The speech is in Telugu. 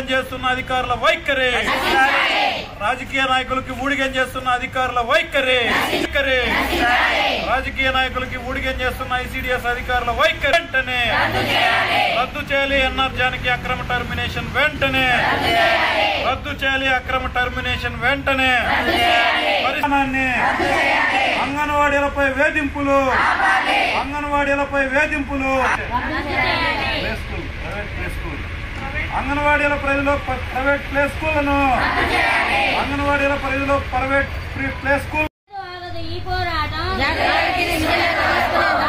చేస్తున్న అధికారుల వైఖరి రాజకీయ నాయకులకి ఊడిగం చేస్తున్న అధికారుల వైఖరి వైఖరి రాజకీయ నాయకులకి ఊడిగం చేస్తున్న ఐసిడిఎస్ అధికారుల వైఖరి వెంటనే రద్దు చేయాలి ఎన్ఆర్ జానకి అక్రమ టర్మినేషన్ వెంటనే రద్దు చేయాలి అక్రమ టర్మినేషన్ వెంటనే పరిమాణాన్ని అంగన్వాడీలపై వేధింపులు అంగన్వాడీలపై వేధింపులు play school private play school అంగన్వాడీల పరిధిలో ప- ప్రైవేట్ ప్లే స్కూళ్లను అంగన్వాడీల పరిధిలో ప్రైవేట్ ప్రీ ప్లే స్కూల్ ఆగదు ఈ పోరాటం జగన్కి నిధులు దోచుకునే